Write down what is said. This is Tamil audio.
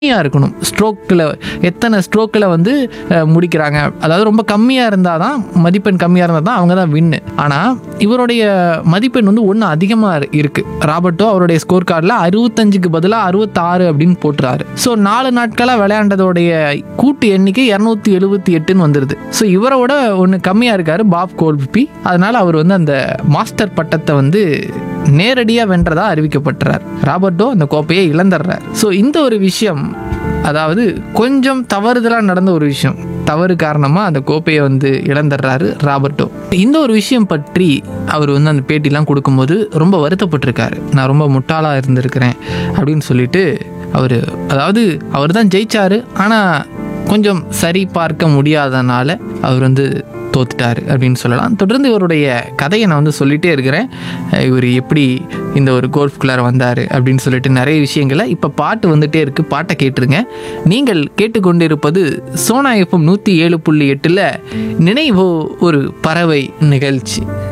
கம்மியாக இருக்கணும் ஸ்ட்ரோக்கில் எத்தனை ஸ்ட்ரோக்கில் வந்து அஹ், முடிக்கிறாங்க அதாவது ரொம்ப கம்மியாக இருந்தால் தான் மதிப்பெண் கம்மியாக இருந்தால் தான் அவங்க தான் வின்னு ஆனால் இவருடைய மதிப்பெண் வந்து ஒன்று அதிகமாக இருக்குது ராபர்ட்டோ அவருடைய ஸ்கோர் கார்டில் அறுபத்தஞ்சுக்கு பதிலாக அறுபத்தாறு அப்படின்னு போட்டுறாரு ஸோ நாலு நாட்களாக விளையாண்டதோடைய கூட்டு எண்ணிக்கை இரநூத்தி எழுபத்தி எட்டுன்னு வந்துடுது ஸோ இவரோட ஒன்று கம்மியாக இருக்காரு பாப் கோல்பி அதனால அவர் வந்து அந்த மாஸ்டர் பட்டத்தை வந்து நேரடியாக வென்றதா அறிவிக்கப்பட்டுறார் ராபர்ட்டோ அந்த கோப்பையை இழந்துடுறார் ஸோ இந்த ஒரு விஷயம் அதாவது கொஞ்சம் தவறுதலாக நடந்த ஒரு விஷயம் தவறு காரணமாக அந்த கோப்பையை வந்து இழந்துடுறாரு ராபர்ட்டோ இந்த ஒரு விஷயம் பற்றி அவர் வந்து அந்த பேட்டிலாம் கொடுக்கும்போது ரொம்ப வருத்தப்பட்டிருக்காரு நான் ரொம்ப முட்டாளாக இருந்திருக்கிறேன் அப்படின்னு சொல்லிட்டு அவர் அதாவது அவர் தான் ஜெயிச்சாரு ஆனால் கொஞ்சம் சரி பார்க்க முடியாதனால அவர் வந்து தோத்துட்டாரு அப்படின்னு சொல்லலாம் தொடர்ந்து இவருடைய கதையை நான் வந்து சொல்லிகிட்டே இருக்கிறேன் அஹ் இவர் எப்படி இந்த ஒரு கோல்ஃப்குள்ளார வந்தார் அப்படின்னு சொல்லிட்டு நிறைய விஷயங்களை இப்போ பாட்டு வந்துட்டே இருக்குது பாட்டை கேட்டுருங்க நீங்கள் கேட்டுக்கொண்டிருப்பது சோனா எஃப்எம் நூற்றி ஏழு புள்ளி எட்டில் நினைவோ ஒரு பறவை நிகழ்ச்சி